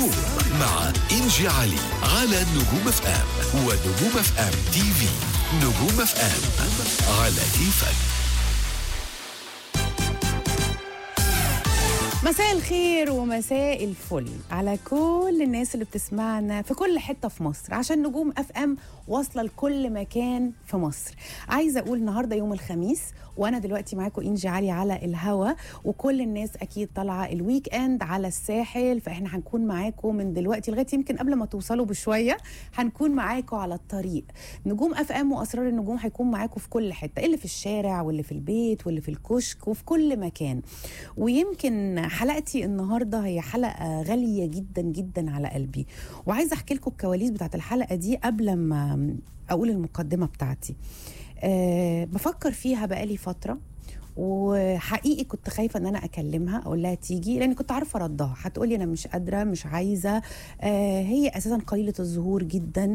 نجوم مع إنجي علي على نجوم اف ام ونجوم اف ام تي في نجوم اف ام على كيفك مساء الخير ومساء الفل على كل الناس اللي بتسمعنا في كل حته في مصر عشان نجوم اف ام واصله لكل مكان في مصر عايزه اقول النهارده يوم الخميس وانا دلوقتي معاكم انجي علي على الهوا وكل الناس اكيد طالعه الويك اند على الساحل فاحنا هنكون معاكم من دلوقتي لغايه يمكن قبل ما توصلوا بشويه هنكون معاكم على الطريق نجوم اف ام واسرار النجوم هيكون معاكم في كل حته اللي في الشارع واللي في البيت واللي في الكشك وفي كل مكان ويمكن حلقتي النهارده هي حلقه غاليه جدا جدا على قلبي وعايزه احكي لكم الكواليس بتاعت الحلقه دي قبل ما اقول المقدمه بتاعتي أه بفكر فيها بقالي فتره وحقيقي كنت خايفه ان انا اكلمها اقول لها تيجي لان كنت عارفه ردها هتقولي انا مش قادره مش عايزه آه هي اساسا قليله الظهور جدا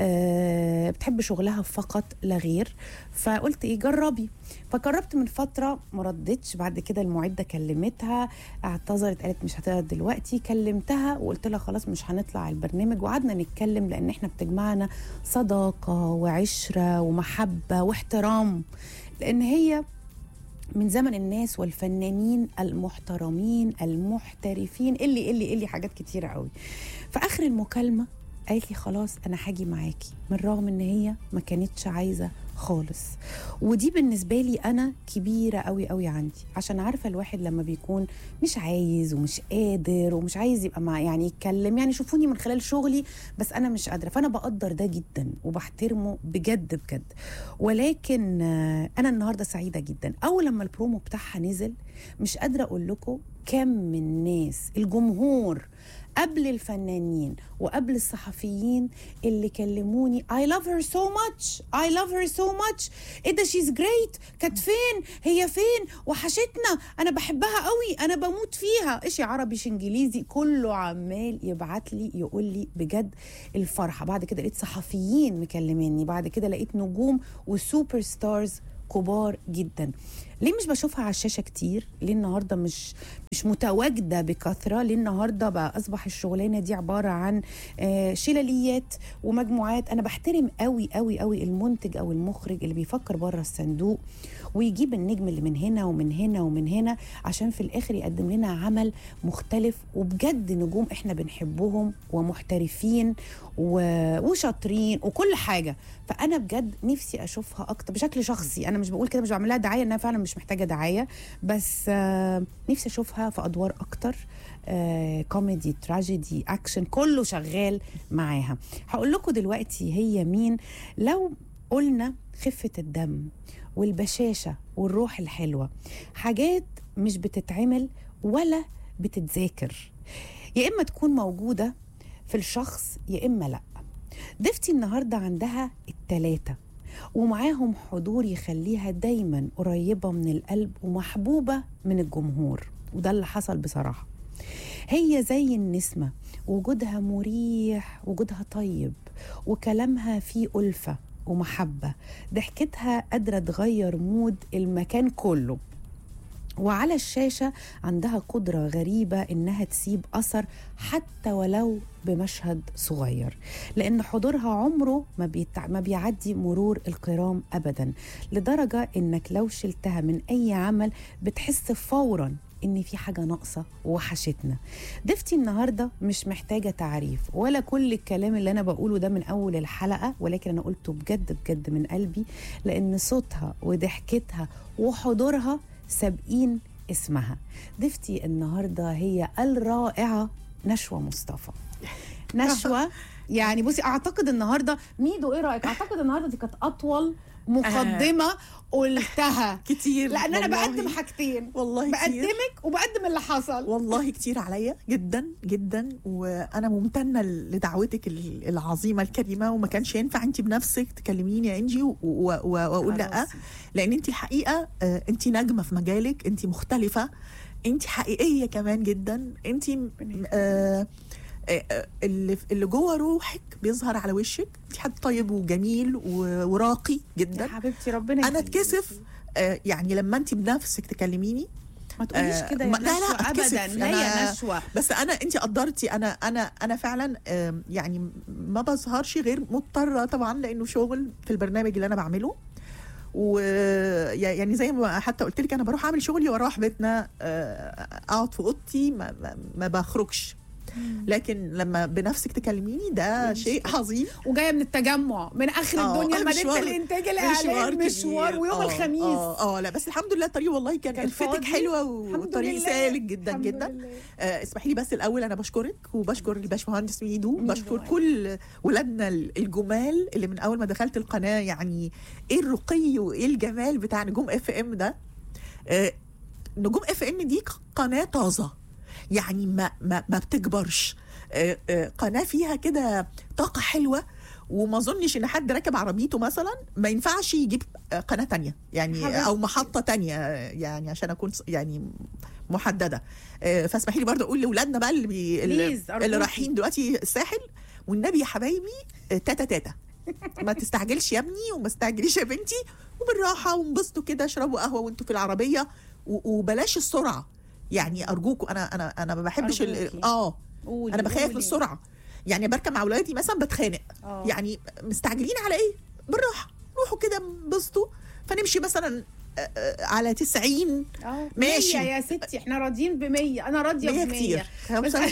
آه بتحب شغلها فقط لا غير فقلت ايه جربي فجربت من فتره ما ردتش بعد كده المعده كلمتها اعتذرت قالت مش هتقدر دلوقتي كلمتها وقلت لها خلاص مش هنطلع البرنامج وقعدنا نتكلم لان احنا بتجمعنا صداقه وعشره ومحبه واحترام لان هي من زمن الناس والفنانين المحترمين المحترفين اللي اللي اللي حاجات كتيرة قوي في آخر المكالمة قالت لي خلاص أنا هاجي معاكي من رغم إن هي ما كانتش عايزة خالص ودي بالنسبة لي أنا كبيرة قوي قوي عندي عشان عارفة الواحد لما بيكون مش عايز ومش قادر ومش عايز يبقى مع يعني يتكلم يعني شوفوني من خلال شغلي بس أنا مش قادرة فأنا بقدر ده جدا وبحترمه بجد بجد ولكن آه، أنا النهاردة سعيدة جدا أول لما البرومو بتاعها نزل مش قادرة أقول لكم كم من ناس الجمهور قبل الفنانين وقبل الصحفيين اللي كلموني I love her so much I love her so much ايه ده she's great كانت فين هي فين وحشتنا انا بحبها قوي انا بموت فيها ايش عربي إيش انجليزي كله عمال يبعت لي يقول لي بجد الفرحه بعد كده لقيت صحفيين مكلميني بعد كده لقيت نجوم وسوبر ستارز كبار جدا ليه مش بشوفها على الشاشه كتير ليه النهارده مش مش متواجده بكثره ليه النهارده بقى اصبح الشغلانه دي عباره عن آه، شلاليات ومجموعات انا بحترم قوي قوي قوي المنتج او المخرج اللي بيفكر بره الصندوق ويجيب النجم اللي من هنا ومن هنا ومن هنا عشان في الاخر يقدم لنا عمل مختلف وبجد نجوم احنا بنحبهم ومحترفين و- وشاطرين وكل حاجه فانا بجد نفسي اشوفها اكتر بشكل شخصي انا مش بقول كده مش بعمل لها دعايه انها فعلا مش محتاجه دعايه بس آه، نفسي اشوفها في ادوار اكتر آه، كوميدي تراجيدي اكشن كله شغال معاها هقول لكم دلوقتي هي مين لو قلنا خفه الدم والبشاشه والروح الحلوه حاجات مش بتتعمل ولا بتتذاكر يا اما تكون موجوده في الشخص يا اما لا ضيفتي النهارده عندها التلاته ومعاهم حضور يخليها دايما قريبه من القلب ومحبوبه من الجمهور وده اللي حصل بصراحه هي زي النسمه وجودها مريح وجودها طيب وكلامها فيه ألفة ومحبة ضحكتها قادرة تغير مود المكان كله وعلى الشاشة عندها قدرة غريبة إنها تسيب أثر حتى ولو بمشهد صغير لأن حضورها عمره ما, بيتع... ما بيعدي مرور الكرام أبدا لدرجة إنك لو شلتها من أي عمل بتحس فورا إن في حاجة ناقصة وحشتنا ضيفتي النهاردة مش محتاجة تعريف ولا كل الكلام اللي أنا بقوله ده من أول الحلقة ولكن أنا قلته بجد بجد من قلبي لأن صوتها وضحكتها وحضورها سابقين اسمها ضيفتي النهارده هي الرائعه نشوى مصطفى نشوى يعني بصي اعتقد النهارده ميدو ايه رايك اعتقد النهارده دي كانت اطول مقدمه قلتها كتير لان انا والله. بقدم حاجتين والله كتير بقدمك وبقدم اللي حصل والله كتير عليا جدا جدا وانا ممتنه لدعوتك ال- العظيمه الكريمه وما كانش ينفع انت بنفسك تكلميني يا انجي و- و- و- واقول لا خلاص. لان انت حقيقه آه، انت نجمه في مجالك انت مختلفه انت حقيقيه كمان جدا انت م- آه، آه، آه، اللي اللي جوه روحك بيظهر على وشك انت حد طيب وجميل و- وراقي يا جدا حبيبتي ربنا انا يخليكي. اتكسف آه، يعني لما انت بنفسك تكلميني ما تقوليش آه، كده يا ما- لا، لا، نشوى أتكسف. ابدا لا يا أنا- نشوى بس انا انت قدرتي انا انا انا فعلا آم، يعني ما بظهرش غير مضطره طبعا لانه شغل في البرنامج اللي انا بعمله و يعني زي ما حتى قلت لك انا بروح اعمل شغلي واروح بيتنا آه، اقعد في اوضتي ما, ما, ما بخرجش لكن لما بنفسك تكلميني ده شيء عظيم وجايه من التجمع من اخر آه، الدنيا لمدينه مشوار- الانتاج الاعلامي كبير. مشوار ويوم آه، الخميس اه اه لا بس الحمد لله الطريق والله كان, كان الفتك فاضي. حلوه الحمد والطريق لله. سالك جدا الحمد جدا لله. آه اسمحي لي بس الاول انا بشكرك وبشكر الباشمهندس ميدو ميدو، بشكر أيوة. كل ولادنا الجمال اللي من اول ما دخلت القناه يعني ايه الرقي وايه الجمال بتاع نجوم اف ام ده آه نجوم اف ام دي قناه طازه يعني ما ما, ما بتكبرش آه، آه، قناه فيها كده طاقه حلوه وما اظنش ان حد راكب عربيته مثلا ما ينفعش يجيب آه، قناه تانية يعني حبيبتي. او محطه تانية آه، يعني عشان اكون ص- يعني محدده آه، فاسمحي لي برضه اقول لاولادنا بقى اللي بي اللي, Please، أرجوكي. اللي رايحين دلوقتي الساحل والنبي يا حبايبي آه، تاتا تاتا ما تستعجلش يا ابني وما تستعجليش يا بنتي وبالراحه وانبسطوا كده اشربوا قهوه وانتوا في العربيه و- وبلاش السرعه يعني ارجوكوا انا انا انا ما بحبش ال- أرجوكي. اه قولي انا بخاف قولي. من السرعه يعني بركب مع اولادي مثلا بتخانق آه. يعني مستعجلين على ايه بالراحه روحوا كده انبسطوا فنمشي مثلا آه، آه، على 90 اه ماشي. 100 يا ستي احنا راضيين ب 100 انا راضيه ب 100 100 كتير خمسة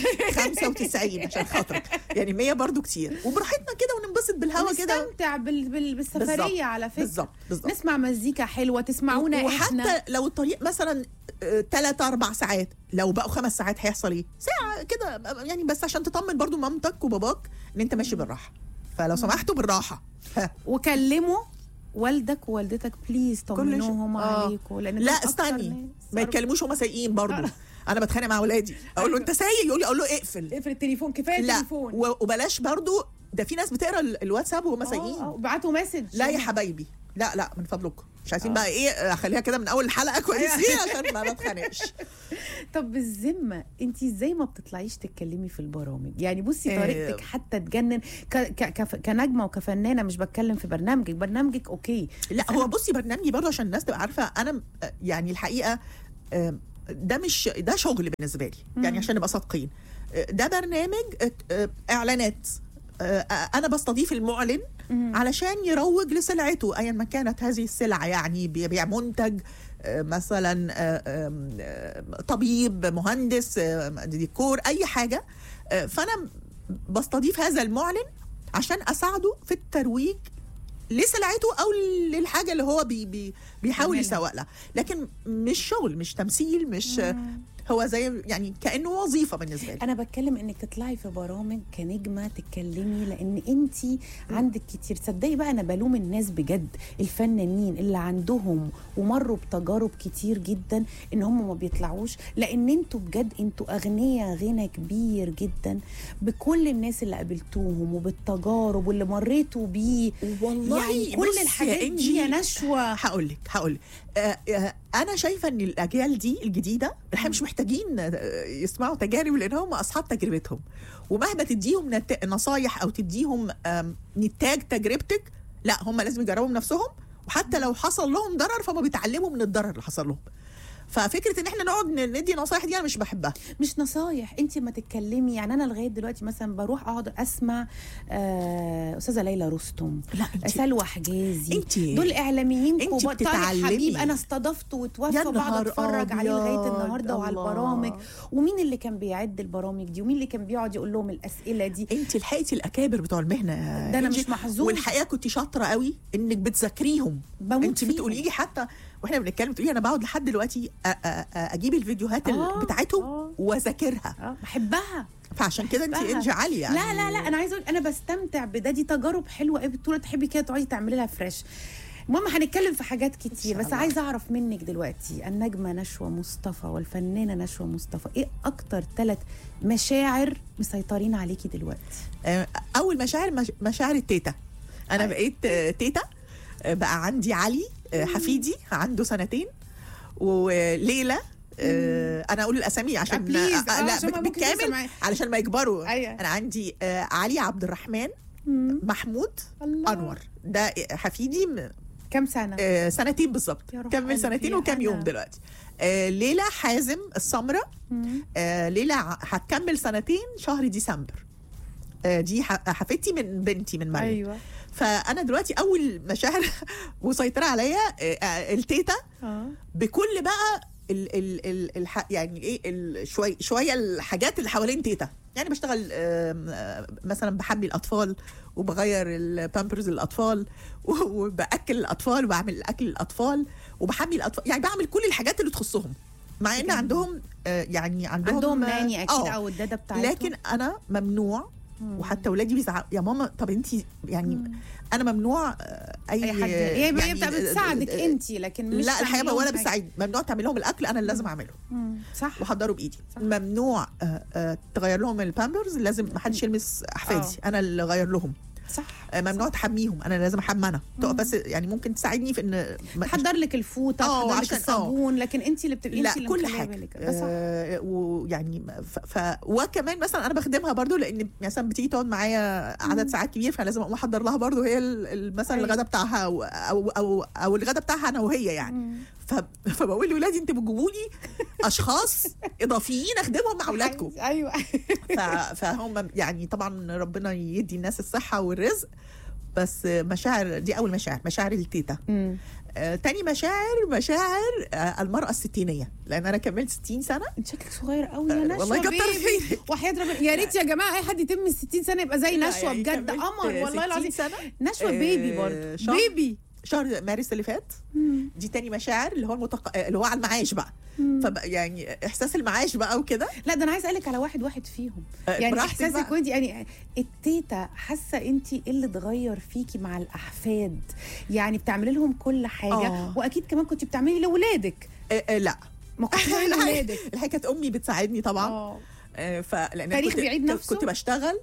95 عشان خاطرك يعني 100 برضو كتير وبراحتنا كده وننبسط بالهوا كده نستمتع بال... بال... بالسفريه بالظبط، على فكره بالظبط بالظبط نسمع مزيكا حلوه تسمعونا احنا وحتى لو الطريق مثلا ثلاث اربع ساعات لو بقوا خمس ساعات هيحصل ايه؟ ساعه كده يعني بس عشان تطمن برضو مامتك وباباك ان انت ماشي بالراحه فلو سمحتوا بالراحه ها. وكلموا والدك ووالدتك بليز طمنوهم آه. عليكم لان لا دول أكتر استني ناس. ما يتكلموش هما سايقين برضو انا بتخانق مع اولادي اقول له انت سايق يقول لي اقول له اقفل اقفل التليفون كفايه لا التليفون و- وبلاش برضو ده في ناس بتقرا ال- الواتساب وهم آه، سايقين آه، وبعتوا مسج لا يا حبايبي لا لا من فضلكم مش عايزين آه. بقى ايه اخليها كده من اول الحلقه كويسين عشان ما نتخانقش طب بالذمه انت ازاي ما بتطلعيش تتكلمي في البرامج يعني بصي آه. طريقتك حتى تجنن ك... ك... كف... كنجمه وكفنانه مش بتكلم في برنامجك برنامجك اوكي لا بس هو أنا- بصي برنامجي برضه عشان الناس تبقى عارفه انا م- يعني الحقيقه آم، ده مش ده شغل بالنسبه لي يعني عشان نبقى صادقين آه، ده برنامج آه، آه، اعلانات آه، آه، انا بستضيف المعلن علشان يروج لسلعته ايا ما كانت هذه السلعه يعني بيبيع منتج آه، مثلا آه، آم، آه، طبيب مهندس آه، ديكور اي حاجه آه، فانا بستضيف هذا المعلن عشان اساعده في الترويج لسلعته او للحاجه اللي هو بي بي بيحاول يعملها. يسوق لها لكن مش شغل مش تمثيل مش هو زي يعني كانه وظيفه بالنسبه لي انا بتكلم انك تطلعي في برامج كنجمه تتكلمي لان انت عندك كتير تصدقي بقى انا بلوم الناس بجد الفنانين اللي عندهم ومروا بتجارب كتير جدا ان هم ما بيطلعوش لان انتوا بجد انتوا اغنياء غنى كبير جدا بكل الناس اللي قابلتوهم وبالتجارب واللي مريتوا بيه والله يعني كل بصي يا الحاجات دي إنجي، يا نشوى هقول لك هقول لك آه آه انا شايفه ان الاجيال دي الجديده احنا مش محتاجين آه، يسمعوا تجارب لان هم اصحاب تجربتهم ومهما تديهم نت- نصايح او تديهم آم، نتاج تجربتك لا هم لازم يجربوا بنفسهم وحتى لو حصل لهم ضرر فهم بيتعلموا من الضرر اللي حصل لهم ففكره ان احنا نقعد ن- ندي نصايح دي انا مش بحبها مش نصايح انت ما تتكلمي يعني انا لغايه دلوقتي مثلا بروح اقعد اسمع آه استاذه ليلى رستم لا انت سلوى حجازي انت دول اعلاميين انت كبار طارق بتتعلمي. حبيب انا استضفته يا وتوفى بقعد نهار اتفرج عليه لغايه أبيض، النهارده وعلى الله. البرامج ومين اللي كان بيعد البرامج دي ومين اللي كان بيقعد يقول لهم الاسئله دي انت لحقتي الاكابر بتوع المهنه يا ده أنا إنجي. مش محظوظ. والحقيقه كنت شاطره قوي انك بتذاكريهم بموت انت فيهم. بتقولي لي حتى واحنا بنتكلم بتقولي انا بقعد لحد دلوقتي أ- أ- أ- اجيب الفيديوهات آه، ال- بتاعتهم آه. واذاكرها اه بحبها فعشان كده انت بحبها. انجي عاليه يعني لا لا لا انا عايزه اقول انا بستمتع بده دي تجارب حلوه قوي بتقولي تحبي كده تقعدي تعملي لها فريش المهم هنتكلم في حاجات كتير شاء بس الله. عايزه اعرف منك دلوقتي النجمه نشوى مصطفى والفنانه نشوى مصطفى ايه اكتر ثلاث مشاعر مسيطرين عليكي دلوقتي آه، اول مشاعر مش- مشاعر التيتا انا أيوة. بقيت آه، تيتا آه، بقى عندي علي آه، حفيدي عنده سنتين وليلى آه، انا اقول الاسامي عشان آه، please. آه، لا عشان ما ممكن بالكامل تسمعي. علشان ما يكبروا أيوة. انا عندي آه، علي عبد الرحمن محمود الله. انور ده حفيدي م- كم سنه آه سنتين بالظبط يا روح كمل قلبي سنتين يا وكام يوم هنا. دلوقتي آه ليلى حازم السمرة مم. آه ليلى ع- هتكمل سنتين شهر ديسمبر آه دي ح- حفيدتي من بنتي من مريم ايوه فانا دلوقتي اول مشاعر مسيطره عليا آه، آه، التيتا اه بكل بقى ال ال ال الح يعني ايه ال شوي شويه الحاجات اللي حوالين تيتا يعني بشتغل آم، آه، مثلا بحمي الاطفال وبغير البامبرز للاطفال و- وباكل الاطفال وبعمل اكل الاطفال وبحمي الاطفال يعني بعمل كل الحاجات اللي تخصهم مع ان جميل. عندهم آه، يعني عندهم عندهم ناني اكيد آه، او الداده بتاعتهم لكن انا ممنوع مم. وحتى ولادي بيزعقوا يا ماما طب انت يعني مم. انا ممنوع آه، اي اي حد هي هي بتبقى بتساعدك آه، انت لكن مش لا الحقيقه تعملي ولا لهم حاجة. بتساعدني ممنوع تعمل لهم الاكل انا اللي لازم اعمله مم. صح واحضره بايدي صح. ممنوع آه، آه، تغير لهم البامبرز لازم ما حدش يلمس احفادي انا اللي اغير لهم صح آه، ممنوع تحميهم انا لازم احمى انا تقف بس يعني ممكن تساعدني في ان ما- تحضر لك الفوطه آه، تحضر لك عشان- آه. الصابون لكن انت اللي بتبقي لا انت اللي كل مخلية حاجه بالك. ده صح آه ويعني ف, ف وكمان مثلا انا بخدمها برضو لان مثلا بتيجي تقعد معايا عدد ساعات كبير فلازم اقوم احضر لها برضو هي ال- ال- مثلا أيوة. الغدا بتاعها او او او, أو الغدا بتاعها انا وهي يعني مم. ف... فبقول لاولادي انتوا بتجيبوا لي اشخاص اضافيين اخدمهم مع اولادكم ايوه ف... فهم يعني طبعا ربنا يدي الناس الصحه والرزق بس مشاعر دي اول مشاعر مشاعر التيتا مم. آه تاني مشاعر مشاعر آه المراه الستينيه لان انا كملت 60 سنه انت شكلك صغير قوي يا آه، نشوى والله كتر بيبي خيرك. وحياه ربنا يا ريت يا جماعه اي حد يتم ال 60 سنه يبقى زي لا، نشوى يعني بجد كملت قمر والله 60 العظيم سنه نشوى آه، بيبي برضه شهر. بيبي شهر مارس اللي فات مم. دي تاني مشاعر اللي هو المتق... اللي هو على المعاش بقى مم. فبقى يعني احساس المعاش بقى وكده لا ده انا عايز اسالك على واحد واحد فيهم آه، يعني براحتك احساسك بقى. وانت يعني التيتا حاسه انت ايه اللي اتغير فيكي مع الاحفاد يعني بتعملي لهم كل حاجه آه. واكيد كمان كنت بتعملي لاولادك آه آه لا ما كنتش بتعملي لاولادك الحقيقه كانت امي بتساعدني طبعا اه آه، فلان تاريخ كنت بيعيد كنت- نفسه؟ كنت بشتغل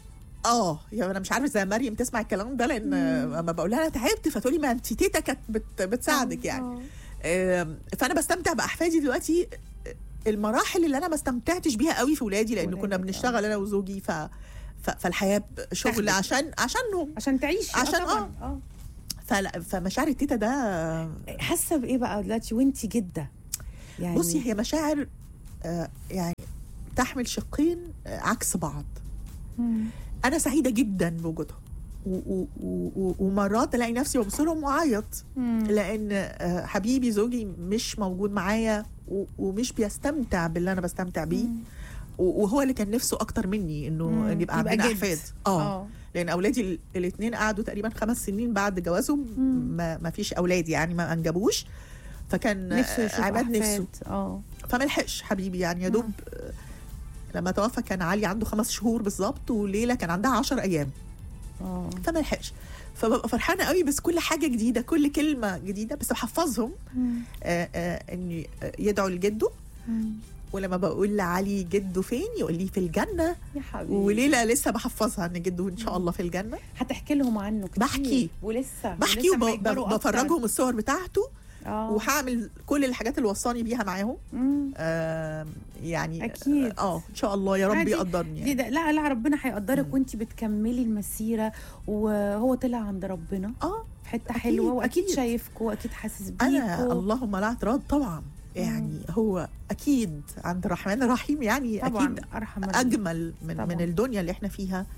اه يعني انا مش عارفه زي مريم تسمع الكلام ده لان آه، لما بقول لها انا تعبت فتقولي ما انت تيتا كانت بت بتساعدك يعني آه. آم، فانا بستمتع باحفادي دلوقتي المراحل اللي انا ما استمتعتش بيها قوي في ولادي لان ولادك، كنا آه. بنشتغل انا وزوجي ف ف- فالحياه شغل تاخدك. عشان عشانهم عشان تعيشي عشان طبعا اه فلا- فمشاعر التيتا ده حاسه بايه بقى دلوقتي وانت جده يعني بصي هي مشاعر آه، يعني تحمل شقين آه، عكس بعض مم. انا سعيده جدا بوجودهم و- و- و- و- ومرات الاقي نفسي ببص لهم واعيط مم. لان آه، حبيبي زوجي مش موجود معايا و- ومش بيستمتع باللي انا بستمتع بيه مم. و- وهو اللي كان نفسه اكتر مني انه مم. إن يبقى عندنا جد. احفاد اه اه لان اولادي الاثنين قعدوا تقريبا خمس سنين بعد جوازهم مم. ما, ما فيش اولاد يعني ما انجبوش فكان نفسه آه، يشوف عماد نفسه أحفاد. اه فما لحقش حبيبي يعني يا دوب آه، لما توفى كان علي عنده خمس شهور بالظبط وليلى كان عندها عشر ايام اه فما لحقش فببقى فرحانه قوي بس كل حاجه جديده كل كلمه جديده بس بحفظهم مم. آه، آه، ان آه، يدعوا لجده مم. ولما بقول لعلي جده فين يقول لي في الجنه يا حبيبي وليلى لسه بحفظها ان جده ان شاء الله في الجنه هتحكي لهم عنه كتير بحكي. ولسه بحكي ولسه ما يكبروا أكتر. وبفرجهم الصور بتاعته اه وهعمل كل الحاجات اللي وصاني بيها معاهم مم. آه يعني أكيد. اه ان شاء الله يا رب عادي. يقدرني دي يعني. ده لا لا ربنا هيقدرك مم. وانت بتكملي المسيره وهو طلع عند ربنا اه في حته أكيد، حلوه واكيد أكيد. شايفكوا واكيد حاسس انا بيكوا اللهم لا اعتراض طبعا يعني هو اكيد عند الرحمن الرحيم يعني طبعا اكيد ارحم الراحمين. اجمل من طبعاً. من الدنيا اللي احنا فيها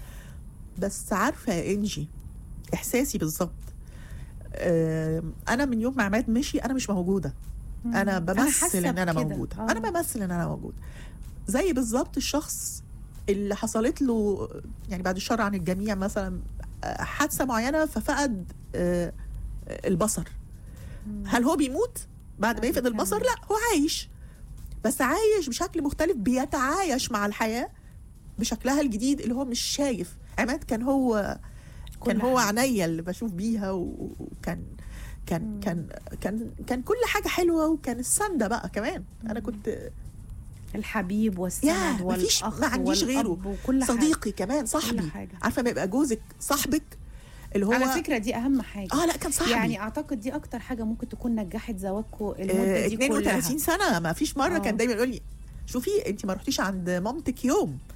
بس عارفه يا انجي احساسي بالظبط آم، انا من يوم ما عماد مشي انا مش موجوده مم. انا بمثل حاسة ان انا بكده. موجوده آه. انا بمثل ان انا موجوده زي بالظبط الشخص اللي حصلت له يعني بعد الشر عن الجميع مثلا آه، حادثه معينه ففقد آه، البصر مم. هل هو بيموت بعد ما لا، يفقد بيكمل. البصر لا هو عايش بس عايش بشكل مختلف بيتعايش مع الحياه بشكلها الجديد اللي هو مش شايف عماد كان هو كان كل هو حاجة. عينيا اللي بشوف بيها و- وكان كان مم. كان كان كان كل حاجه حلوه وكان السنده بقى كمان انا مم. كنت الحبيب ياه، والسند مفيش- والاخ ما عنديش والأب غيره. وكل حاجه صديقي كمان صاحبي كل حاجه عارفه ما يبقى جوزك صاحبك اللي هو على فكره دي اهم حاجه اه لا كان صاحبي يعني اعتقد دي اكتر حاجه ممكن تكون نجحت زواجكم المده آه دي 32 كلها سنه ما فيش مره آه. كان دايما يقول لي شوفي انت ما رحتيش عند مامتك يوم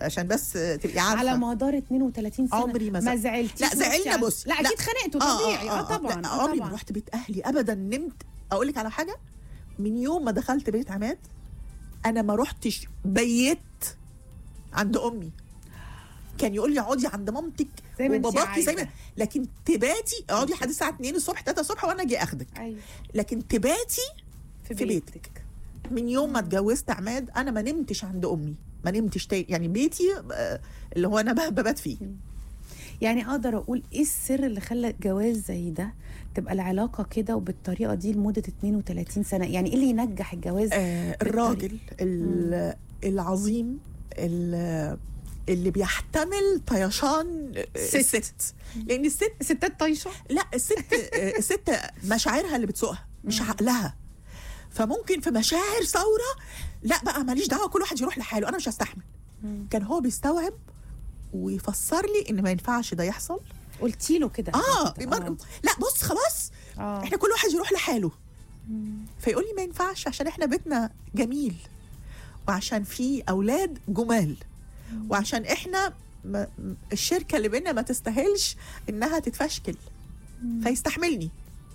عشان بس تبقي عارفه على مدار 32 سنه عمري ما ما زعل- زعلتيش لا، نفسي زعلنا عن- بص. لا لا. اكيد خانقته طبيعي اه, طبعا لا آه عمري طبعا ما رحت بيت اهلي ابدا نمت اقول لك على حاجه من يوم ما دخلت بيت عماد انا ما رحتش بيت عند امي كان يقول لي اقعدي عند مامتك زي ما انتي وباباكي زي ما عايزة. لكن تباتي اقعدي لحد الساعه 2 الصبح 3 الصبح وانا اجي اخدك ايوه لكن تباتي في, في بيتك, بيتك. من يوم ما اتجوزت عماد انا ما نمتش عند امي ما نمتش تاني يعني بيتي آه، اللي هو انا ببات فيه يعني اقدر اقول ايه السر اللي خلى جواز زي ده تبقى العلاقه كده وبالطريقه دي لمده 32 سنه يعني ايه اللي ينجح الجواز آه الراجل ال- العظيم ال- اللي بيحتمل طيشان ست. الست لان الست ستات طايشه لا الست آه، الست مشاعرها اللي بتسوقها مش عقلها فممكن في مشاعر ثوره لا بقى ماليش دعوه كل واحد يروح لحاله انا مش هستحمل كان هو بيستوعب ويفسر لي ان ما ينفعش ده يحصل قلتي له كده اه قبل كده. بمر... لا بص خلاص اه احنا كل واحد يروح لحاله فيقول لي ما ينفعش عشان احنا بيتنا جميل وعشان في اولاد جمال وعشان احنا ما الشركه اللي بينا ما تستاهلش انها تتفشكل فيستحملني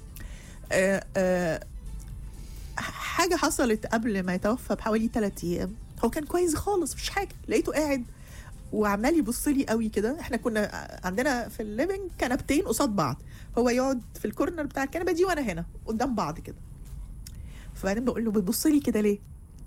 آه آه حاجه حصلت قبل ما يتوفى بحوالي ثلاثة ايام هو كان كويس خالص مفيش حاجه لقيته قاعد وعمال يبص لي قوي كده احنا كنا عندنا في الليفنج كنبتين قصاد بعض هو يقعد في الكورنر بتاع الكنبه دي وانا هنا قدام بعض كده فبعدين بقول له بتبص لي كده ليه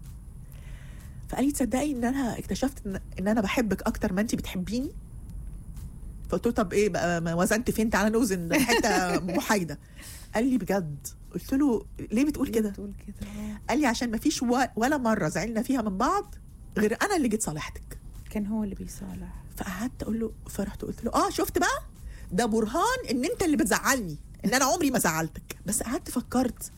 فقال لي تصدقي ان انا اكتشفت ان, ان انا بحبك اكتر ما انت بتحبيني فقلت له طب ايه بقى ما وزنت فين تعالى نوزن ده حته محايده قال لي بجد قلت له ليه بتقول ليه كده بتقول كده آه. قال لي عشان ما فيش و- ولا مره زعلنا فيها من بعض غير انا اللي جيت صالحتك كان هو اللي بيصالح فقعدت اقول له فرحت قلت له اه شفت بقى ده برهان ان انت اللي بتزعلني ان انا عمري ما زعلتك بس قعدت فكرت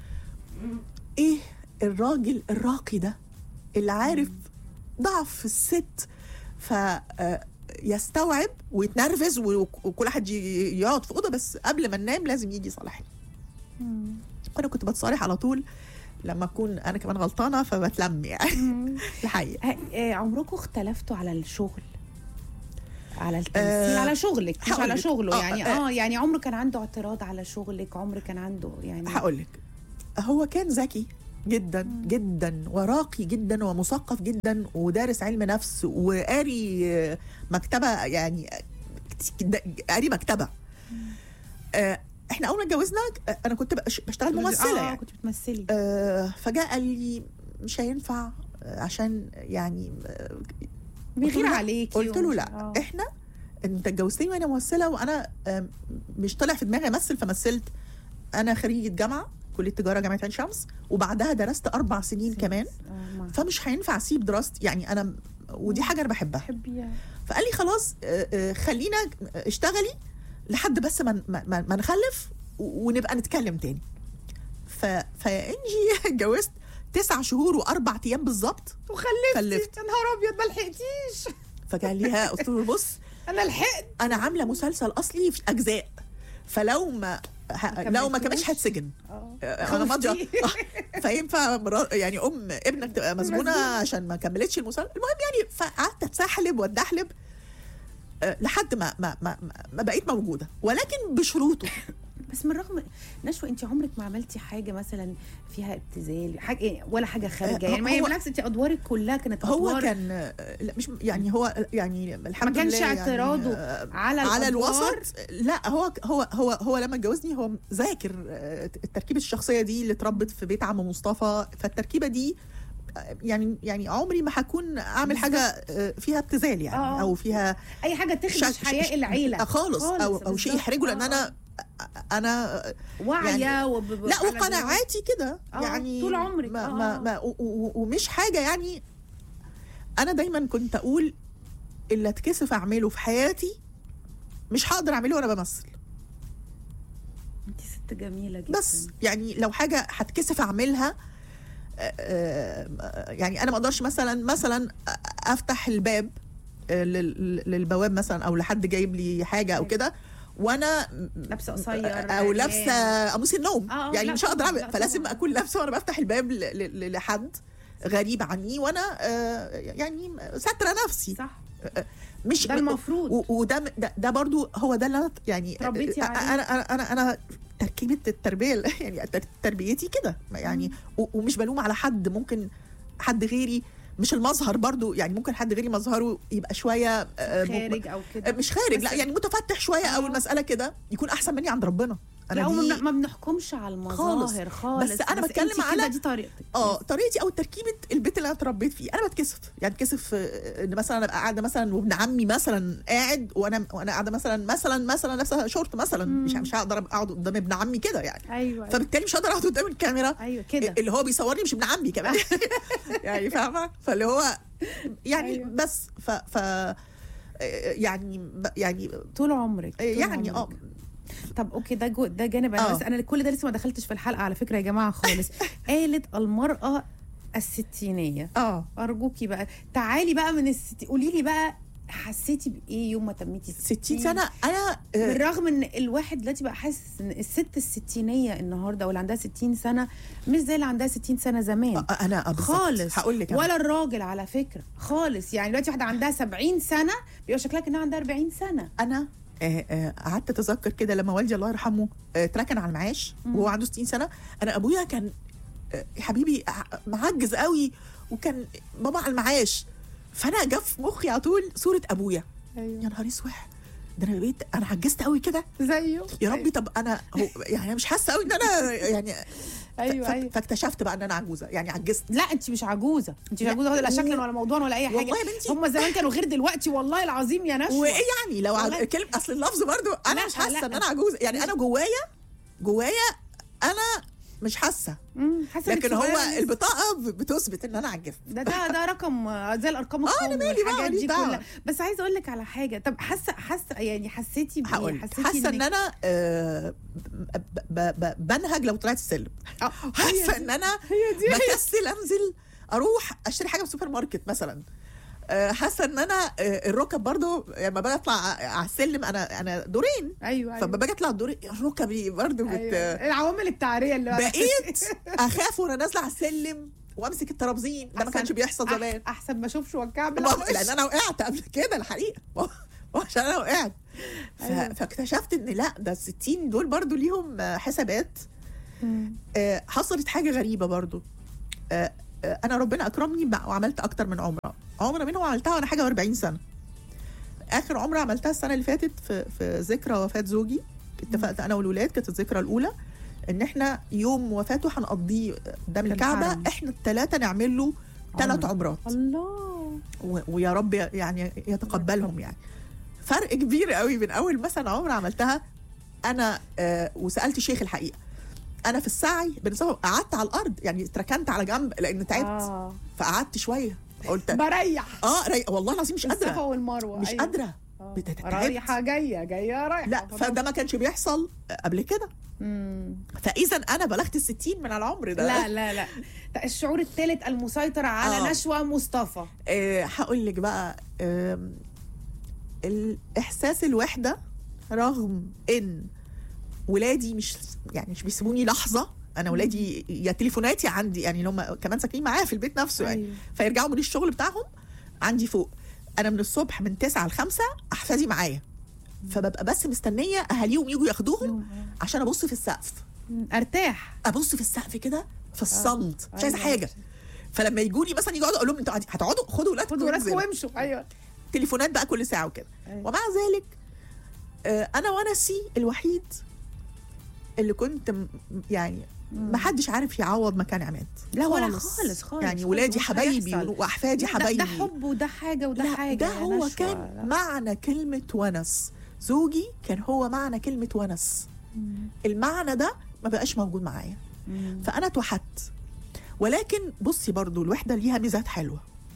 ايه الراجل الراقي ده اللي عارف ضعف الست ف آه، يستوعب ويتنرفز و- وكل واحد ي- يقعد في اوضه بس قبل ما ننام لازم يجي يصالحني وانا كنت بتصالح على طول لما اكون انا كمان غلطانه فبتلم يعني الحقيقه ه- آه، عمركم اختلفتوا على الشغل على التمثيل آه، على شغلك مش هقول على لك. شغله آه، يعني آه. اه يعني عمره كان عنده اعتراض على شغلك عمره كان عنده يعني هقول لك هو كان ذكي جدا جدا وراقي جدا ومثقف جدا ودارس علم نفس وقاري آه، مكتبه يعني آه، قاري مكتبه آه، احنا اول ما اتجوزنا آه، انا كنت بش- بشتغل ممثله آه يعني كنت بتمثلي آه، فجاء قال لي مش هينفع آه، عشان يعني آه، بيغير قلت له لا. عليكي قلت له ومش- لا آه. احنا انت اتجوزتني وانا ممثله وانا آم، مش طالع في دماغي امثل فمثلت انا خريجه جامعه كليه تجاره جامعه عين شمس وبعدها درست اربع سنين كمان آه، ما- فمش هينفع اسيب دراستي يعني انا ودي حاجه انا بحبها بحبيها فقال لي خلاص آه، آه، خلينا اشتغلي لحد بس ما ما, ما, ما نخلف و- ونبقى نتكلم تاني ف فيا انجي اتجوزت تسع شهور واربع ايام بالظبط وخلفتي خلفت. يا نهار ابيض ما لحقتيش فقال لي ها قلت له بص انا لحقت انا عامله مسلسل اصلي في اجزاء فلو ما ه... لو ما كملش كملتوش؟ هتسجن اه آه، انا ماضيه آه، فينفع مرا- يعني ام ابنك تبقى مسجونه مسجونة. عشان ما كملتش المسلسل المهم يعني فقعدت اتسحلب واتدحلب آه، لحد ما ما ما, ما- ما بقيت موجوده ولكن بشروطه بس من رغم نشوى انت عمرك ما عملتي حاجه مثلا فيها ابتذال حاجه إيه، ولا حاجه خارجه آه، يعني ما هي هو- بالعكس انت ادوارك كلها كانت هو ادوار كان آه، لا مش يعني هو يعني الحمد ما كانش لله يعني اعتراضه آه، على على الأدوار. الوسط لا هو هو هو هو لما اتجوزني هو ذاكر آه، التركيبه الشخصيه دي اللي اتربت في بيت عم مصطفى فالتركيبه دي آه، يعني يعني عمري ما هكون اعمل حاجه آه، فيها ابتذال يعني آه. او فيها اي حاجه تخدش شك- حياء شك- العيله آه، خالص او او شيء بالظبط. يحرجه لان آه، انا انا واعيه يعني- وب... ب- لا على وقناعاتي كده آه، يعني طول عمرك، ما آه. ما ما و- و- ومش حاجه يعني انا دايما كنت اقول اللي اتكسف اعمله في حياتي مش هقدر اعمله وانا بمثل انت ست جميله جدا بس يعني لو حاجه هتكسف اعملها آه، آه، يعني انا ما اقدرش مثلا مثلا افتح الباب آه، لل- للبواب مثلا او لحد جايب لي حاجه او كده وانا لابسه قصير او عريان. لابسه قميص النوم آه، آه، يعني لا مش هقدر طبعاً، اعمل لا فلازم طبعاً. اكون لابسه وانا بفتح الباب ل- ل- ل- لحد غريب عني وانا آه، يعني ساتره نفسي صح مش ده المفروض. و- وده ده, ده برضو هو ده اللي انا يعني تربيتي انا عليه. انا انا انا تركيبه التربيه يعني تر- تربيتي كده يعني و- ومش بلوم على حد ممكن حد غيري مش المظهر برضو يعني ممكن حد غيري مظهره يبقى شويه آه، خارج او كده مش خارج بس- لا يعني متفتح شويه او آه. المساله كده يكون احسن مني عند ربنا لا انا هو دي ما بن- ما بنحكمش على المظاهر خالص بس أنا بتكلم انتي على- كده دي طريقتك اه طريقتي او تركيبه البيت اللي انا اتربيت فيه انا بتكسف يعني بتكسف آه، ان مثلا ابقى قاعده مثلا وابن عمي مثلا قاعد وانا وانا قاعده مثلا مثلا مثلا لابسه شورت مثلا مش مش هقدر أبقى اقعد قدام ابن عمي كده يعني ايوه ايوه, فبالتالي مش هقدر اقعد قدام الكاميرا أيوة كده اللي هو بيصورني مش ابن عمي كمان يعني فاهمه فاللي هو يعني أيوة. بس ف ف يعني ب- يعني طول عمرك طول يعني اه عمرك. طب اوكي ده جو ده جانب انا آه. بس انا كل ده لسه ما دخلتش في الحلقه على فكره يا جماعه خالص قالت المراه الستينيه اه ارجوكي بقى تعالي بقى من الست قولي لي بقى حسيتي بايه يوم ما تميتي 60 سنه انا آه، بالرغم ان الواحد دلوقتي بقى حاسس ان الست الستينيه النهارده واللي عندها 60 سنه مش زي اللي عندها 60 سنه زمان آه، انا آه، بالظبط. خالص هقول لك أنا. ولا الراجل على فكره خالص يعني دلوقتي واحده عندها 70 سنه بيبقى شكلها كانها عندها 40 سنه انا آه، آه، قعدت اتذكر كده لما والدي الله يرحمه آه، اتركن على المعاش وهو عنده 60 سنه انا ابويا كان آه، يا حبيبي ع- معجز قوي وكان بابا على المعاش فانا جه في مخي على طول صوره ابويا يا ايوه نهار اسود ده انا بقيت انا عجزت قوي كده زيه يا ربي طب انا هو يعني انا مش حاسه قوي ان انا يعني ايوه ف- ايوه فاكتشفت بقى ان انا عجوزه يعني عجزت لا انت مش عجوزه انت مش لا، عجوزه ولا و- شكلا ولا موضوعا ولا اي حاجه والله يا بنتي. هم زمان كانوا غير دلوقتي والله العظيم يا نشوى وايه يعني لو والله. عج... كلمه اصل اللفظ برضو انا لا، مش حاسه لا. ان انا عجوزه يعني انا جوايا جوايا انا مش حاسه مم، حاسه إنك لكن هو صغيرة لسه. البطاقه ب- بتثبت ان انا عجزت ده ده ده رقم آه، زي الارقام آه، أنا القومي مالي بقى، والحاجات ماليش دي دعوة. كلها بس عايزه اقول لك على حاجه طب حاسه حاسه يعني حسيتي بايه هقول حسيتي حاسه ان إنك- انا آه، ب- ب- ب- بنهج لو طلعت السلم آه، حاسه ان انا هي دي هي بكسل انزل اروح اشتري حاجه في السوبر ماركت مثلا آه، حاسه ان انا آه، الركب برضو لما باجي اطلع على السلم انا انا دورين ايوه فلما ايوه باجي اطلع الدورين ركبي برضو بت... أيوة. العوامل التعريه اللي بقيت اخاف وانا نازله على السلم وامسك الترابزين ده ما أحسن- كانش بيحصل أح- زمان احسن ما اشوفش وكعب ما هو- لان انا وقعت قبل كده الحقيقه ما هو- ما هو عشان انا وقعت ف... أيوة. فاكتشفت ان لا ده ال 60 دول برضو ليهم آه، حسابات آه، حصلت حاجه غريبه برضو آه، آه، انا ربنا اكرمني بقى وعملت اكتر من عمره عمره منهم عملتها وانا حاجه و40 سنه اخر عمره عملتها السنه اللي فاتت في في ذكرى وفاه زوجي اتفقت انا والولاد كانت الذكرى الاولى ان احنا يوم وفاته هنقضيه قدام في الكعبه الحرم. احنا الثلاثه نعمل له ثلاث عمرة. عمرات الله و- ويا رب يعني يتقبلهم يعني فرق كبير قوي من اول مثلا عمره عملتها انا آه وسالت شيخ الحقيقه انا في السعي بالنسبه قعدت على الارض يعني اتركنت على جنب لان تعبت آه. فقعدت شويه قلت بريح اه ري... والله العظيم مش الصفا قادره والمروه مش أيوة. قادره آه. بتتعبت. رايحه جايه جايه رايحه لا فده ما كانش بيحصل قبل كده مم. فاذا انا بلغت الستين من العمر ده لا لا لا ده الشعور الثالث المسيطر على آه. نشوى مصطفى آه، هقول لك بقى آم، الاحساس الوحده رغم ان ولادي مش يعني مش بيسيبوني لحظه انا ولادي يا تليفوناتي عندي يعني هم كمان ساكنين معايا في البيت نفسه يعني أيوة. فيرجعوا من الشغل بتاعهم عندي فوق انا من الصبح من 9 ل 5 احفادي معايا فببقى بس مستنيه اهاليهم يجوا ياخدوهم عشان ابص في السقف مم. ارتاح ابص في السقف كده في الصمت مش عايزه أيوة. حاجه فلما يجوا لي مثلا يجوا يقعدوا اقول لهم انتوا قاعدين- هتقعدوا خدوا ولادكم خدوا ولادكم وانزلوا. وامشوا ايوه تليفونات بقى كل ساعه وكده أيوة. ومع ذلك آه، انا ونسي الوحيد اللي كنت م- يعني ما حدش عارف يعوض مكان عماد لا ولا خالص خالص يعني خالص، ولادي مش حبايبي هيحصل. واحدي لا، حبايبي ده, ده حب وده حاجه وده لا حاجه ده يا هو نشوى. كان لا. معنى كلمة ونس زوجي كان هو معنى كلمة ونس مم. المعنى ده ما بقاش موجود معايا مم. فأنا اتوحدت ولكن بصي برضو الوحدة ليها ميزات حلوة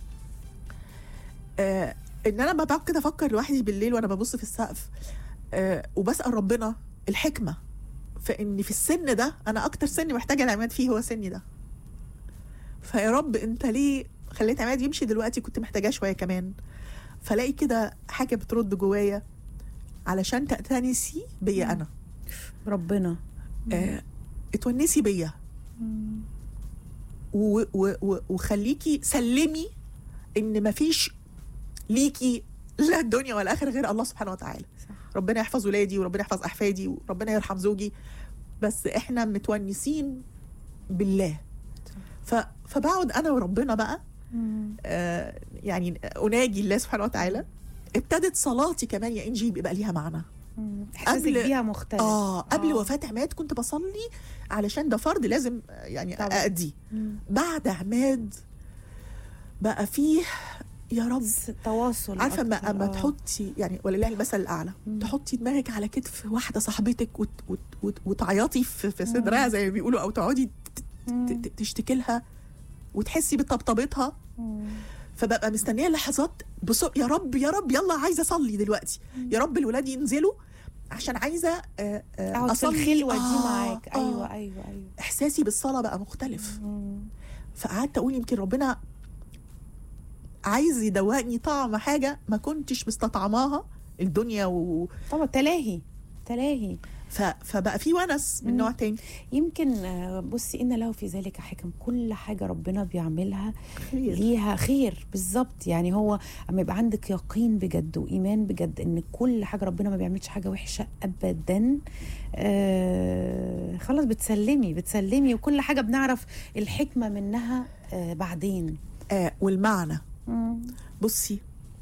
آه ان انا بقعد كده افكر لوحدي بالليل وانا ببص في السقف آه وبسال ربنا الحكمه فان في السن ده انا اكتر سن محتاجه العماد فيه هو سني ده فيا رب انت ليه خليت عماد يمشي دلوقتي كنت محتاجاه شويه كمان فلاقي كده حاجه بترد جوايا علشان تأتنسي بيا انا ربنا آه اتونسي بيا و و و وخليكي سلمي ان مفيش ليكي لا الدنيا ولا اخره غير الله سبحانه وتعالى صح. ربنا يحفظ ولادي وربنا يحفظ احفادي وربنا يرحم زوجي بس احنا متونسين بالله ف فبقعد انا وربنا بقى آه يعني اناجي الله سبحانه وتعالى ابتدت صلاتي كمان يا انجي بيبقى ليها معنى مم. احساسك قبل- بيها مختلف اه قبل آه. وفاه عماد كنت بصلي علشان ده فرض لازم آه، يعني طبعاً. ااديه مم. بعد عماد بقى فيه يا رب بس تواصل عارفه اما أكتر. اما آه. تحطي يعني ولله المثل الاعلى مم. تحطي دماغك على كتف واحده صاحبتك وت وت وت وتعيطي في, في صدرها زي ما بيقولوا او تقعدي ت- مم. ت- ت- تشتكي لها وتحسي بطبطبتها مم. فببقى مستنيه لحظات بص يا رب يا رب يلا عايزه اصلي دلوقتي يا رب الولاد ينزلوا عشان عايزه آه، آه، اقعد في اصلي الخلوه دي آه، معاك آه. ايوه ايوه ايوه احساسي بالصلاه بقى مختلف مم. فقعدت اقول يمكن ربنا عايز يدوقني طعم حاجه ما كنتش مستطعماها الدنيا و... طبعا تلاهي تلاهي ف... فبقى في ونس من مم. نوع تاني يمكن آه، بصي ان له في ذلك حكم كل حاجه ربنا بيعملها خير ليها خير بالظبط يعني هو اما يبقى عندك يقين بجد وايمان بجد ان كل حاجه ربنا ما بيعملش حاجه وحشه ابدا آه خلاص بتسلمي بتسلمي وكل حاجه بنعرف الحكمه منها آه بعدين آه والمعنى مم. بصي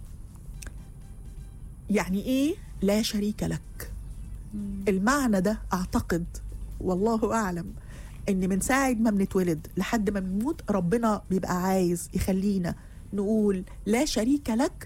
يعني ايه لا شريك لك مم. المعنى ده اعتقد والله اعلم ان من ساعه ما بنتولد لحد ما بنموت ربنا بيبقى عايز يخلينا نقول لا شريك لك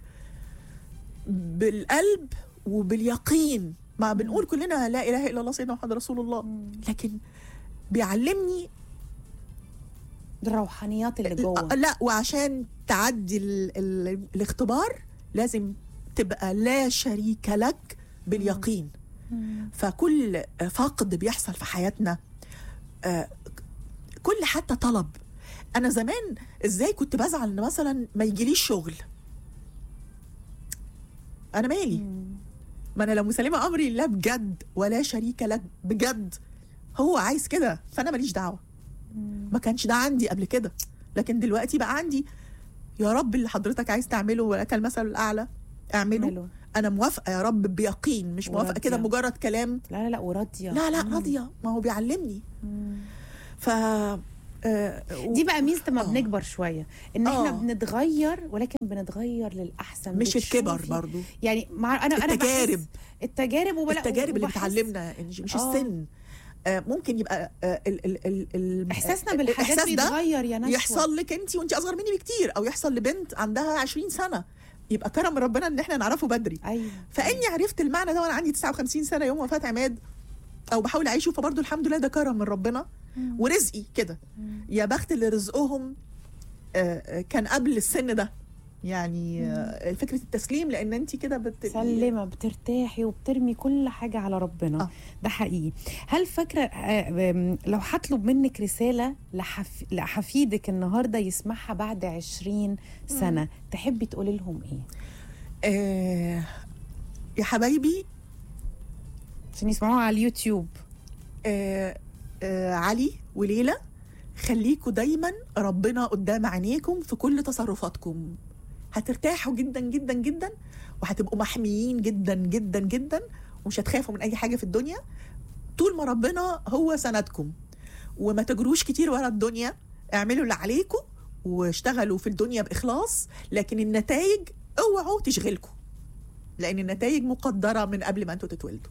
بالقلب وباليقين ما بنقول كلنا لا اله الا الله سيدنا محمد رسول الله مم. لكن بيعلمني الروحانيات اللي جوه لا وعشان تعدي ال ال الاختبار لازم تبقى لا شريك لك باليقين مم. فكل فقد بيحصل في حياتنا آه، كل حتى طلب انا زمان ازاي كنت بزعل ان مثلا ما يجيليش شغل انا مالي مم. ما انا لو مسلمه امري لله بجد ولا شريك لك بجد هو عايز كده فانا ماليش دعوه مم. ما كانش ده عندي قبل كده لكن دلوقتي بقى عندي يا رب اللي حضرتك عايز تعمله ولك المثل الاعلى اعمله حلو. انا موافقه يا رب بيقين مش موافقه وراضية. كده مجرد كلام لا لا لا وراضيه لا لا مم. راضيه ما هو بيعلمني مم. ف آه، دي بقى ميزه لما آه. بنكبر شويه ان احنا آه. بنتغير ولكن بنتغير للاحسن مش الكبر بتشوفي- برضو يعني مع انا انا التجارب. بحس التجارب وبلا التجارب اللي وبحس بتعلمنا يا انجي مش آه. السن آه، ممكن يبقى آه، ال ال ال ال احساسنا آه، بالحاجات الإحساس ده بيتغير يا نشوى يحصل لك انت وانت اصغر مني بكتير او يحصل لبنت عندها 20 سنه يبقى كرم ربنا ان احنا نعرفه بدري ايوه فاني عرفت المعنى ده وانا عندي 59 سنه يوم وفاه عماد او بحاول اعيشه فبرضه الحمد لله ده كرم من ربنا مم. ورزقي كده مم. يا بخت اللي رزقهم آه، آه، كان قبل السن ده يعني آه، فكره التسليم لان انت كده بت مسلمه بترتاحي وبترمي كل حاجه على ربنا آه. ده حقيقي هل فاكره آه، آم، لو هطلب منك رساله لحف... لحفيدك النهارده يسمعها بعد 20 سنه تحبي تقولي لهم ايه آه، يا حبايبي عشان يسمعوها على اليوتيوب آه، آه، علي وليلى خليكوا دايما ربنا قدام عينيكم في كل تصرفاتكم هترتاحوا جدا جدا جدا وهتبقوا محميين جدا جدا جدا ومش هتخافوا من اي حاجه في الدنيا طول ما ربنا هو سندكم وما تجروش كتير ورا الدنيا اعملوا اللي عليكم واشتغلوا في الدنيا باخلاص لكن النتائج اوعوا تشغلكم لان النتائج مقدره من قبل ما انتوا تتولدوا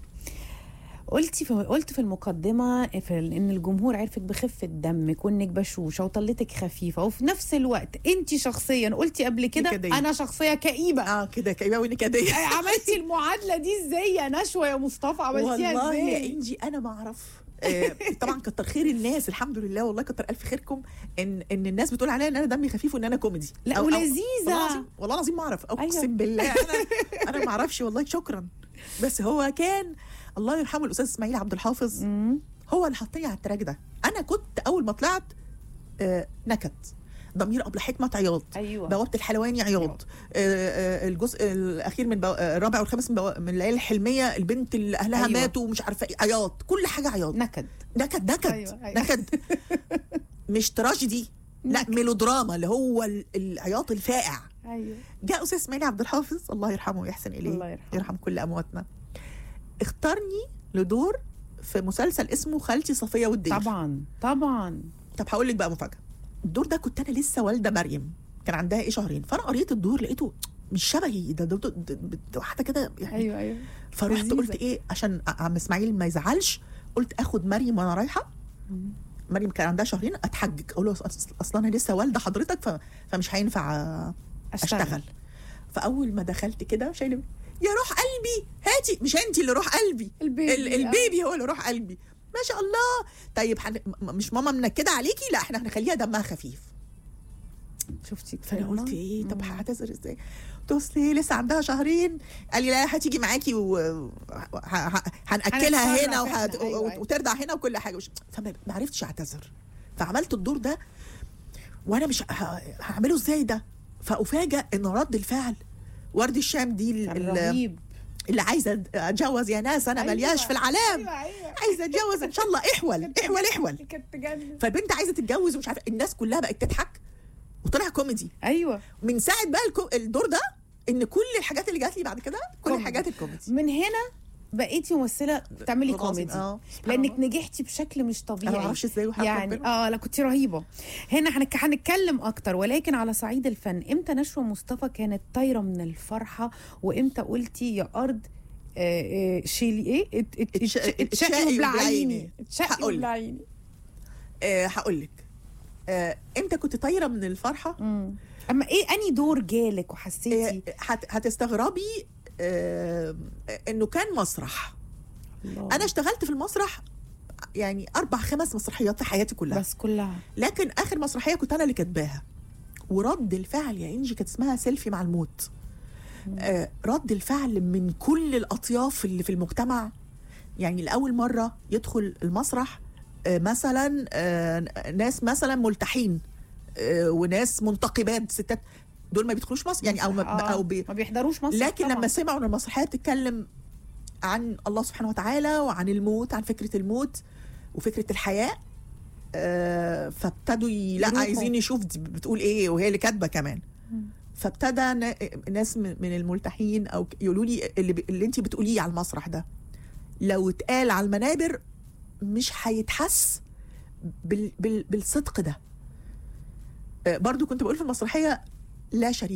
قلتي في قلت في المقدمه في ال- ان الجمهور عرفك بخفه دمك وانك بشوشه وطلتك خفيفه وفي نفس الوقت انت شخصيا قلتي قبل كده نكدية. انا شخصيه كئيبه اه كده كئيبه ونكديه عملتي المعادله دي ازاي يا نشوى يا مصطفى عملتيها والله يا ازاي انجي انا ما اعرف آه، طبعا كتر خير الناس الحمد لله والله كتر الف خيركم ان ان الناس بتقول عليا ان انا دمي خفيف وان انا كوميدي لا أو- أو- ولذيذه والله العظيم والله العظيم ما اعرف اقسم أيوة. بالله انا انا ما اعرفش والله شكرا بس هو كان الله يرحمه الاستاذ اسماعيل عبد الحافظ مم. هو اللي حطني على التراك ده انا كنت اول ما طلعت آه، نكد ضمير ابله حكمه عياط ايوه بوابه الحلواني عياط آه، آه، الجزء الاخير من بو... آه، الرابع والخامس من, بو... من الليالي الحلميه البنت اللي اهلها أيوة. أيوة. ماتوا ومش عارفه ايه عياط كل حاجه عياط نكد نكد نكد أيوة، أيوة. نكد مش تراجيدي لا نكد. ميلودراما اللي هو ال- العياط الفائع ايوه جاء استاذ اسماعيل عبد الحافظ الله يرحمه ويحسن اليه الله يرحمه. يرحم كل امواتنا اختارني لدور في مسلسل اسمه خالتي صفيه والدير طبعا طبعا طب هقول لك بقى مفاجاه الدور ده كنت انا لسه والده مريم كان عندها ايه شهرين فانا قريت الدور لقيته مش شبهي ده, ده, ده, ده, ده واحده كده يعني ايوه ايوه فرحت لذيذة. قلت ايه عشان عم اسماعيل ما يزعلش قلت اخد مريم وانا رايحه مريم كان عندها شهرين اتحجج اقول له أص- اصلا انا لسه والده حضرتك ف... فمش هينفع آه، اشتغل, اشتغل فاول ما دخلت كده شايله يا روح قلبي هاتي مش انت اللي روح قلبي البيبي ال- البيبي هو اللي روح قلبي ما شاء الله طيب حن... م- مش ماما منكده عليكي لا احنا هنخليها دمها خفيف شفتي فانا كلمة؟ قلت ايه طب مم. هعتذر ازاي قلت له أصل هي لسه عندها شهرين قال لي لا هتيجي معاكي و ه- ه- هناكلها هنتصرف هنا وهت... إحنا، أيوة، وت- أيوة. وترضع هنا وكل حاجه وش... فما ما عرفتش اعتذر فعملت الدور ده وانا مش ه- هعمله ازاي ده فافاجئ ان رد الفعل ورد الشام دي ال- كان ال- رهيب اللي عايزه اتجوز يا ناس انا أيوة. ملياش في العلام ايوه ايوه عايزه اتجوز ان شاء الله احول احول احول كانت تجنن فالبنت عايزه تتجوز ومش عارفه الناس كلها بقت تضحك وطلع كوميدي ايوه من ساعه بقى الكو... الدور ده ان كل الحاجات اللي جات لي بعد كده كل كوميدي. الحاجات الكوميدي من هنا بقيتي ممثله بتعملي والله العظيم، كوميدي اه لانك نجحتي بشكل مش طبيعي انا ما اعرفش ازاي وحق يعني ربنا. اه لا كنت رهيبه هنا هنك... هنتكلم اكتر ولكن على صعيد الفن امتى نشوى مصطفى كانت طايره من الفرحه وامتى قلتي يا ارض آه، آه، شيلي ايه ات- ات- اتش- اتش- اتشقي اتشقي وبلعيني وبلعيني. اتشقي هقولك. وبلعيني آه هقول لك آه امتى كنت طايره من الفرحه مم. اما ايه اني دور جالك وحسيتي آه هت... هتستغربي آه انه كان مسرح الله. انا اشتغلت في المسرح يعني اربع خمس مسرحيات في حياتي كلها بس كلها لكن اخر مسرحيه كنت انا اللي كاتباها ورد الفعل يا انجي كانت اسمها سيلفي مع الموت آه رد الفعل من كل الاطياف اللي في المجتمع يعني لاول مره يدخل المسرح آه مثلا آه ناس مثلا ملتحين آه وناس منتقبات ستات دول ما بيدخلوش مصر يعني او ما آه. او بي ما بيحضروش مصر لكن طبعاً. لما سمعوا ان المسرحيه بتتكلم عن الله سبحانه وتعالى وعن الموت عن فكره الموت وفكره الحياه آه فابتدوا ي... لا يروحوا. عايزين يشوف دي بتقول ايه وهي اللي كاتبه كمان مم. فابتدى نا- ناس من من الملتحين او ك- يقولوا لي اللي, ب- اللي انت بتقوليه على المسرح ده لو اتقال على المنابر مش هيتحس بال... بال... بالصدق ده آه برضو كنت بقول في المسرحيه لا شريك